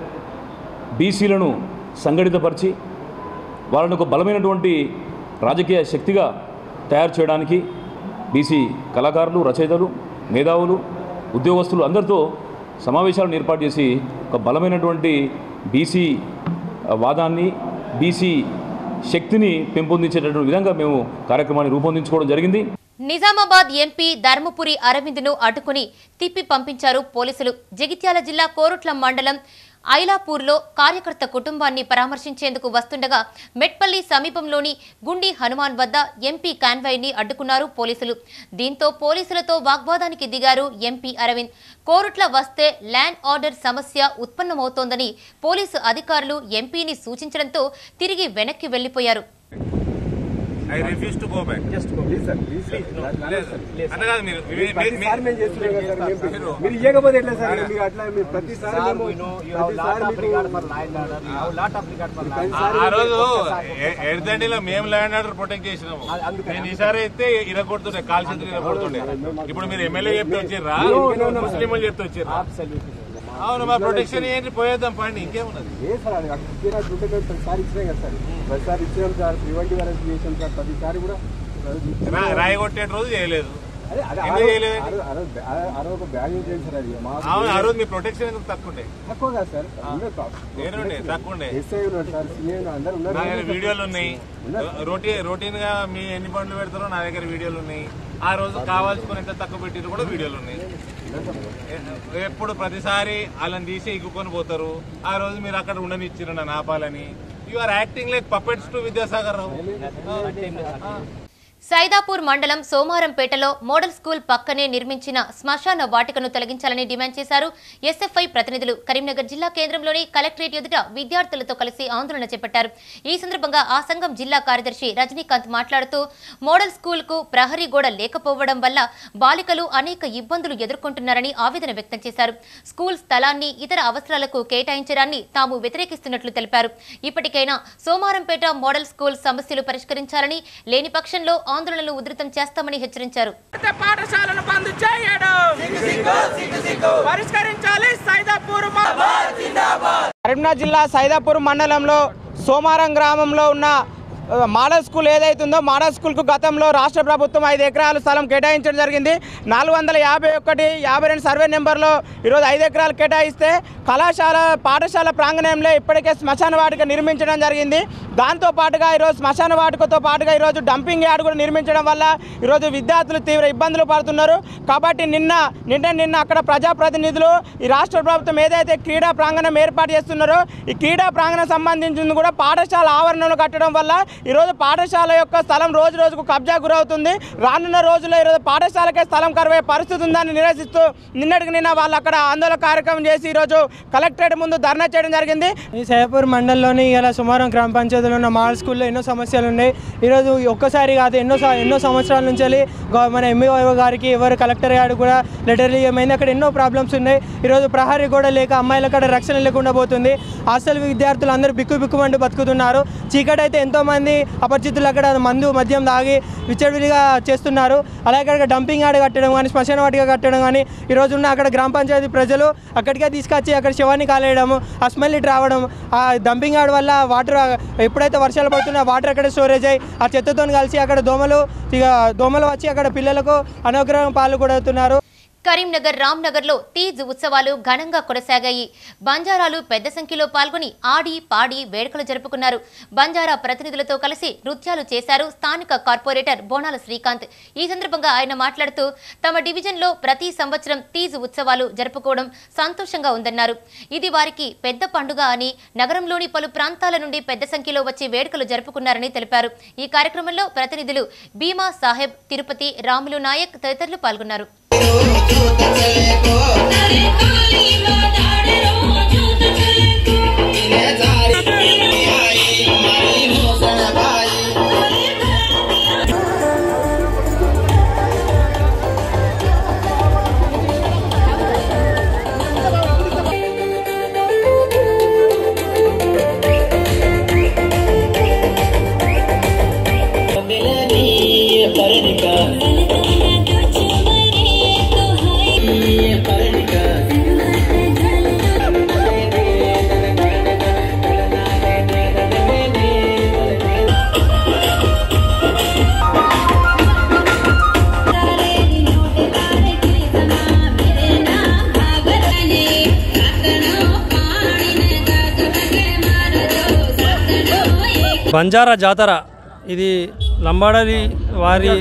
బీసీలను సంఘటితపరిచి వాళ్ళని ఒక బలమైనటువంటి రాజకీయ శక్తిగా తయారు చేయడానికి బీసీ కళాకారులు రచయితలు మేధావులు ఉద్యోగస్తులు అందరితో సమావేశాలను ఏర్పాటు చేసి ఒక బలమైనటువంటి బీసీ వాదాన్ని బీసీ శక్తిని పెంపొందించేటటువంటి విధంగా మేము కార్యక్రమాన్ని రూపొందించుకోవడం జరిగింది నిజామాబాద్ ఎంపీ ధర్మపురి అరవింద్ను అడ్డుకుని తిప్పి పంపించారు పోలీసులు జగిత్యాల జిల్లా కోరుట్ల మండలం ఐలాపూర్లో కార్యకర్త కుటుంబాన్ని పరామర్శించేందుకు వస్తుండగా మెట్పల్లి సమీపంలోని గుండి హనుమాన్ వద్ద ఎంపీ కాన్వాయ్ని అడ్డుకున్నారు పోలీసులు దీంతో పోలీసులతో వాగ్వాదానికి దిగారు ఎంపీ అరవింద్ కోరుట్ల వస్తే ల్యాండ్ ఆర్డర్ సమస్య ఉత్పన్నమవుతోందని పోలీసు అధికారులు ఎంపీని సూచించడంతో తిరిగి వెనక్కి వెళ్లిపోయారు I refuse to go back just go please sir please అంటే కాదు మీరు మీ- మీ- మీ- మీరు- మీరు ఇవ్వకపోతే ఎట్లా సార్ మీరు అట్లా మీరు ప్రతిసారి మేము ప్రతిసారి ఆ- ఆ రోజు ఎ- ఎడదండిలో మేము ల్యాండ్ ఆర్డర్ ప్రొటెక్ట్ చేసినాము నేను ఈసారి అయితే ఇరగొడుతుండే కాల్ చేతులు ఇరగొడుతుండే ఇప్పుడు మీరు ఎమ్మెల్యే చెప్తే వచ్చిర్రా ముస్లింలు చెప్తే వచ్చిర్రా అవును మా ప్రొటెక్షన్ ఏంటి పోయేద్దాం పండి ఇంకేమున్నది ఏ సార్ అది అక్కడ ఇచ్చేటట్టు ఉంటే మేము ప్రతిసారి ఇచ్చినాం కదా సార్ ప్రతిసారి ఇచ్చినాం సార్ ప్రివెంటివ్ అరెస్ట్ చేసాం సార్ ప్రతిసారి కూడా రా- రాయి కొట్టే రోజు చేయలేదు అదే అదే ఆ ఎందుకు రోజు- చేయలేదు ఆ రోజు- ఆ రోజు బ్యా- ఆ రోజు ఒక బ్యాగ్ చేయండి సార్ అది మాకు అవును ఆ రోజు మీ ప్రొటెక్షన్ ఎందుకు తక్కువ ఉండే తక్కువ కదా సార్ ఉండదు సార్. నేనుండే తక్కువ ఉండే ఎస్ఐ ఉన్నాడు సార్ సిఐ ఉన్నాడు అందరు ఉన్నారు నా దగ్గర వీడియోలు ఉన్నాయి రోటీ రొటీన్ గా మీ ఎన్ని బండ్లు పెడతారో నా దగ్గర వీడియోలు ఉన్నాయి ఆ రోజు కావాల్సుకుని ఎంత తక్కువ పెట్టిరు కూడా వీడియోలు ఉన్నాయి ఎ- ఎప్పుడు ప్రతిసారి వాళ్ళని తీసి ఇగ్గుకొని పోతారు ఆ రోజు మీరు అక్కడ ఉండనిచ్చిరు నన్ను ఆపాలని you are acting like puppets to Vidyasagar Rao ఆ. సైదాపూర్ మండలం సోమారంపేటలో మోడల్ స్కూల్ పక్కనే నిర్మించిన శ్మశాన వాటికను తొలగించాలని డిమాండ్ చేశారు ఎస్ఎఫ్ఐ ప్రతినిధులు కరీంనగర్ జిల్లా కేంద్రంలోని కలెక్టరేట్ ఎదుట విద్యార్థులతో కలిసి ఆందోళన చేపట్టారు ఈ సందర్భంగా ఆ సంఘం జిల్లా కార్యదర్శి రజనీకాంత్ మాట్లాడుతూ మోడల్ స్కూల్ కు ప్రహరీ గోడ లేకపోవడం వల్ల బాలికలు అనేక ఇబ్బందులు ఎదుర్కొంటున్నారని ఆవేదన వ్యక్తం చేశారు స్కూల్ స్థలాన్ని ఇతర అవసరాలకు కేటాయించడాన్ని తాము వ్యతిరేకిస్తున్నట్లు తెలిపారు ఇప్పటికైనా సోమారంపేట మోడల్ స్కూల్ సమస్యలు పరిష్కరించాలని లేని పక్షంలో ఆందోళనలు ఉధృతం చేస్తామని హెచ్చరించారు పాఠశాలను బంద్ చేయడం పరిష్కరించాలి సైదాపూర్ కరీంనగర్ జిల్లా సైదాపూర్ మండలంలో సోమారం గ్రామంలో ఉన్న ఆ, మోడల్ స్కూల్ ఏదైతుందో మోడల్ స్కూల్కు గతంలో రాష్ట్ర ప్రభుత్వం ఐదు ఎకరాల స్థలం కేటాయించడం జరిగింది నాలుగు వందల యాభై ఒకటి యాభై రెండు సర్వే నెంబర్లో ఈరోజు ఐదు ఎకరాలు కేటాయిస్తే కళాశాల పాఠశాల ప్రాంగణంలో ఇప్పటికే శ్మశాన వాటిక నిర్మించడం జరిగింది దాంతో పాటుగా ఈరోజు శ్మశాన వాటికతో పాటుగా ఈరోజు డంపింగ్ యార్డ్ కూడా నిర్మించడం వల్ల ఈరోజు విద్యార్థులు తీవ్ర ఇబ్బందులు పడుతున్నారు కాబట్టి నిన్న నిన్న నిన్న అక్కడ ప్రజాప్రతినిధులు ఈ రాష్ట్ర ప్రభుత్వం ఏదైతే క్రీడా ప్రాంగణం ఏర్పాటు చేస్తున్నారో ఈ క్రీడా ప్రాంగణం సంబంధించింది కూడా పాఠశాల ఆవరణలో కట్టడం వల్ల ఈరోజు పాఠశాల యొక్క స్థలం రోజు రోజుకు కబ్జా గురవుతుంది రానున్న రోజుల్లో ఈరోజు పాఠశాలకే స్థలం కరువే పరిస్థితి ఉందని నిరసిస్తూ నిన్నటికి నిన్న వాళ్ళు అక్కడ ఆందోళన కార్యక్రమం చేసి ఈరోజు కలెక్టరేట్ ముందు ధర్నా చేయడం జరిగింది ఈ సైదాపూర్ మండలంలోని ఇలా సుమారు గ్రామ పంచాయతీలో ఉన్న మోడల్ స్కూల్లో ఎన్నో సమస్యలు ఉన్నాయి ఈరోజు ఒక్కసారి కాదు ఎన్నో స- ఎన్నో సంవత్సరాల నుంచి వెళ్ళి గవ- మన ఎంఈఓ గారికి ఎవరు కలెక్టర్ గారు కూడా లెటర్ ఇవ్వమైంది అక్కడ ఎన్నో ప్రాబ్లమ్స్ ఉన్నాయి ఈరోజు ప్రహరీ కూడా లేక అమ్మాయిల కాడ రక్షణ లేకుండా పోతుంది హాస్టల్ విద్యార్థులు అందరూ బిక్కు బిక్కుమంటూ బతుకుతున్నారు చీకటి అయితే ఎంతోమంది అపరిచితులు అక్కడ మందు మద్యం తాగి విచ్చడివిడిగా చేస్తున్నారు అలాగే అక్కడ డంపింగ్ యార్డ్ కట్టడం కానీ శ్మశాన వాటిగా కట్టడం కానీ ఈరోజు ఉన్న అక్కడ గ్రామ పంచాయతీ ప్రజలు అక్కడికే తీసుకొచ్చి అక్కడ శవాన్ని కాలేయడము ఆ స్మెల్ ఇటు రావడం ఆ డంపింగ్ యార్డ్ వల్ల వాటర్ ఎప్పుడైతే వర్షాలు పడుతున్నా వాటర్ అక్కడ స్టోరేజ్ అయ్యి ఆ చెత్తతో కలిసి అక్కడ దోమలు ఇక దోమలు వచ్చి అక్కడ పిల్లలకు అనవగ్రహం పాలు కూడా అవుతున్నారు కరీంనగర్ రామ్నగర్లో తీజ్ ఉత్సవాలు ఘనంగా కొనసాగాయి బంజారాలు పెద్ద సంఖ్యలో పాల్గొని ఆడి పాడి వేడుకలు జరుపుకున్నారు బంజారా ప్రతినిధులతో కలిసి నృత్యాలు చేశారు స్థానిక కార్పొరేటర్ బోనాల శ్రీకాంత్ ఈ సందర్భంగా ఆయన మాట్లాడుతూ తమ డివిజన్లో ప్రతి సంవత్సరం తీజ్ ఉత్సవాలు జరుపుకోవడం సంతోషంగా ఉందన్నారు ఇది వారికి పెద్ద పండుగ అని నగరంలోని పలు ప్రాంతాల నుండి పెద్ద సంఖ్యలో వచ్చి వేడుకలు జరుపుకున్నారని తెలిపారు ఈ కార్యక్రమంలో ప్రతినిధులు భీమా సాహెబ్ తిరుపతి రాములు నాయక్ తదితరులు పాల్గొన్నారు బంజారా జాతర ఇది లంబాడలి వారి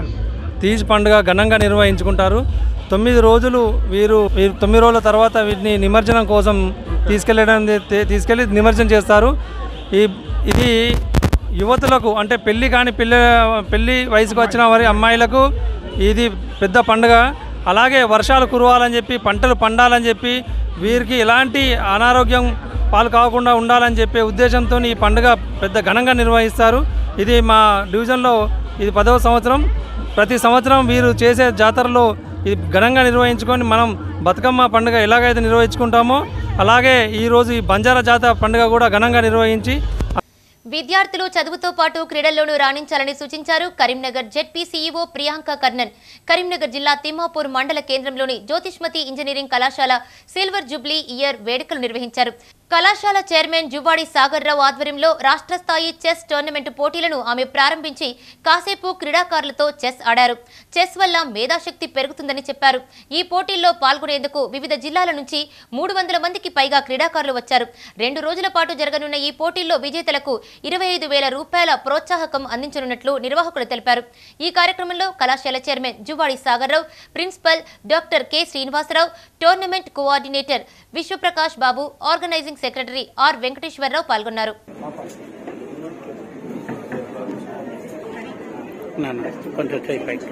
తీజ్ పండుగ ఘనంగా నిర్వహించుకుంటారు తొమ్మిది రోజులు వీరు వీరు తొమ్మిది రోజుల తర్వాత వీటిని నిమజ్జనం కోసం తీసుకెళ్ళడం తీ- తీసుకెళ్ళి నిమజ్జనం చేస్తారు ఈ ఇది యువతులకు అంటే పెళ్లి కాని పిల్ల పెళ్లి వయసుకు వచ్చిన వారి అమ్మాయిలకు ఇది పెద్ద పండుగ అలాగే వర్షాలు కురవాలని చెప్పి పంటలు పండాలని చెప్పి వీరికి ఎలాంటి అనారోగ్యం పాలు కాకుండా ఉండాలని చెప్పే ఉద్దేశంతో ఈ పండుగ పెద్ద ఘనంగా నిర్వహిస్తారు ఇది మా డివిజన్లో ఇది పదవ సంవత్సరం ప్రతి సంవత్సరం వీరు చేసే జాతరలో ఇది ఘనంగా నిర్వహించుకొని మనం బతుకమ్మ పండుగ ఎలాగైతే నిర్వహించుకుంటామో అలాగే ఈరోజు ఈ బంజారా జాతర పండుగ కూడా ఘనంగా నిర్వహించి విద్యార్థులు చదువుతో పాటు క్రీడల్లోనూ రాణించాలని సూచించారు కరీంనగర్ జెడ్పీ సీఈఓ ప్రియాంక కర్ణన్ కరీంనగర్ జిల్లా తిమ్మాపూర్ మండల కేంద్రంలోని జ్యోతిష్మతి ఇంజనీరింగ్ కళాశాల సిల్వర్ జూబ్లీ ఇయర్ వేడుకలు నిర్వహించారు కళాశాల చైర్మన్ జువాడి సాగర్ రావు ఆధ్వర్యంలో రాష్ట్ర స్థాయి చెస్ టోర్నమెంట్ పోటీలను ఆమె ప్రారంభించి కాసేపు క్రీడాకారులతో చెస్ ఆడారు చెస్ వల్ల మేధాశక్తి పెరుగుతుందని చెప్పారు ఈ పోటీల్లో పాల్గొనేందుకు వివిధ జిల్లాల నుంచి మూడు వందల మందికి పైగా క్రీడాకారులు వచ్చారు రెండు రోజుల పాటు జరగనున్న ఈ పోటీల్లో విజేతలకు ఇరవై ఐదు వేల రూపాయల ప్రోత్సాహకం అందించనున్నట్లు నిర్వాహకులు తెలిపారు ఈ కార్యక్రమంలో కళాశాల chairman Juvvadi Sagar Rao principal doctor K Srinivasarao tournament coordinator Vishwaprakash Babu organising secretary R Venkateswararao పాల్గొన్నారు నాన్న కొంచెం చేయి పైకి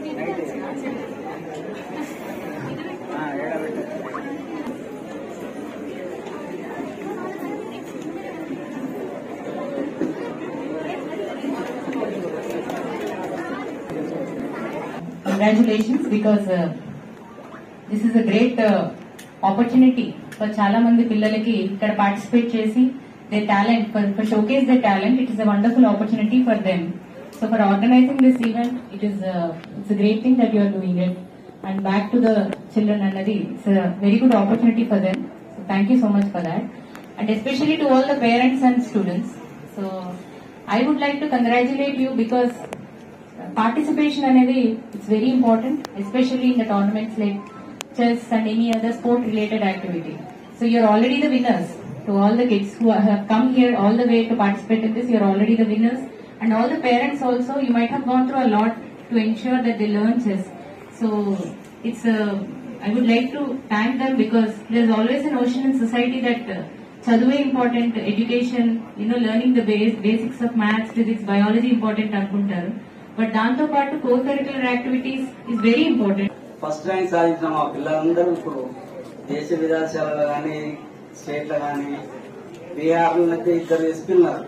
congratulations because uh, this is a great uh, opportunity for చాలా మంది పిల్లలకి ఇక్కడ పార్టిసిపేట్ చేసి their talent for, for showcase their talent it is a wonderful opportunity for them so for organizing this event it is uh, it's a great thing that you are doing it and back to the children అన్నది it's a very good opportunity for them so thank you so much for that and especially to all the parents and students so I would like to congratulate you because participation అనేది it's very important especially in the tournaments like chess and any other sport related activity so you're already the winners to all the kids who have come here all the way to participate in this you're already the winners and all the parents also you might have gone through a lot to ensure that they learn chess so it's a I would like to thank them because there's always a notion in society that uh, చదువే important education you know learning the base basics of maths physics biology important అనుకుంటారు but దాంతో పాటు co curricular activities is very important first rank సాధించిన మా పిల్లలందరూ ఇప్పుడు దేశ విదేశాలలో కానీ స్టేట్లో కానీ బీహార్లో అయితే ఇద్దరు ఎస్పీ ఉన్నారు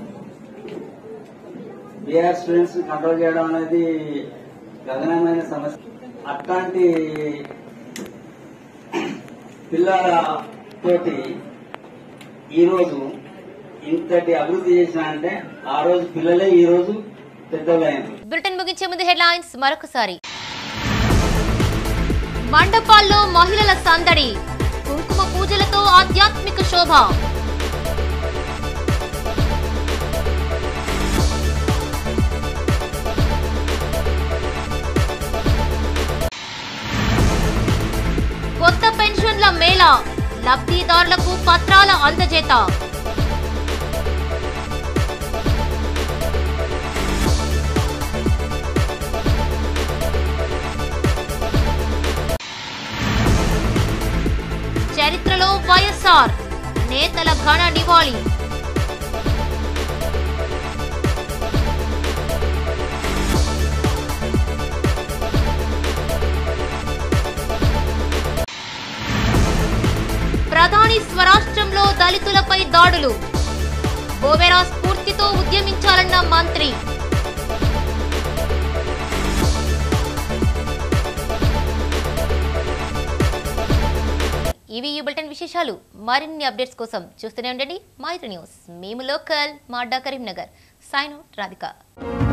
బీహార్ స్టూడెంట్స్ కంట్రోల్ చేయడం అనేది గగనమైన సమస్య అట్లాంటి పిల్లల తోటి ఈరోజు ఇంతటి అభివృద్ధి చేసిన అంటే ఆ రోజు పిల్లలే ఈ రోజు పెద్దలైన బులెటిన్ ముగించే ముందు హెడ్లైన్స్ మరొకసారి మండపాల్లో మహిళల సందడి కుంకుమ పూజలతో ఆధ్యాత్మిక శోభ కొత్త పెన్షన్ల మేళా లబ్ధిదారులకు పత్రాల అందజేత చరిత్రలో వైఎస్ఆర్ నేతల ఘన నివాళి ప్రధాని స్వరాష్ట్రంలో దళితులపై దాడులు బోవెరా స్ఫూర్తితో ఉద్యమించాలన్న మంత్రి ఇవి ఈ బులెటిన్ విశేషాలు మరిన్ని అప్డేట్స్ కోసం చూస్తూనే ఉండండి మైత్రి న్యూస్ మేము లోకల్ మాడ్డా కరీంనగర్ సైన్ రాధిక